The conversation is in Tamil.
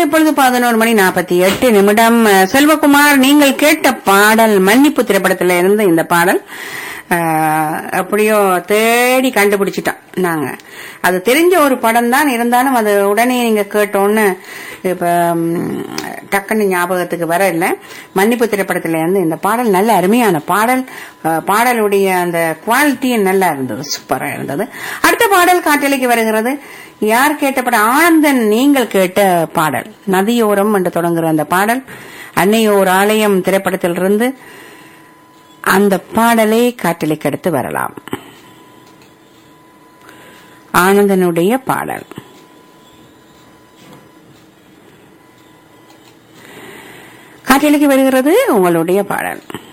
இப்பொழுது பதினோரு மணி நாற்பத்தி எட்டு நிமிடம் அஹ், செல்வகுமார் நீங்கள் கேட்ட பாடல் மன்னிப்பு திரைப்படத்துல இருந்து இந்த பாடல் அஹ், எப்படியோ தேடி கண்டுபிடிச்சிட்டோம் நாங்க அது தெரிஞ்ச ஒரு படம் தான் இருந்தாலும் அது உடனே நீங்க கேட்டோன்னு இப்ப ம், டக்குன்னு ஞாபகத்துக்கு வர இல்ல மன்னிப்பு திரைப்படத்துல இருந்து இந்த பாடல் நல்ல அருமையான பாடல் அஹ், பாடலுடைய அந்த குவாலிட்டி நல்லா இருந்தது சூப்பரா இருந்தது அடுத்த பாடல் காட்டலைக்கு வருகிறது யார் கேட்ட படம் ஆனந்தன் நீங்கள் கேட்ட பாடல் நதியோரம் என்று தொடங்குற அந்த பாடல் அன்னையோர் ஆலயம் திரைப்படத்திலிருந்து அந்த பாடலை காட்டலைக்கு அடுத்து வரலாம் ஆனந்தனுடைய பாடல் காட்டலைக்கு வருகிறது உங்களுடைய பாடல்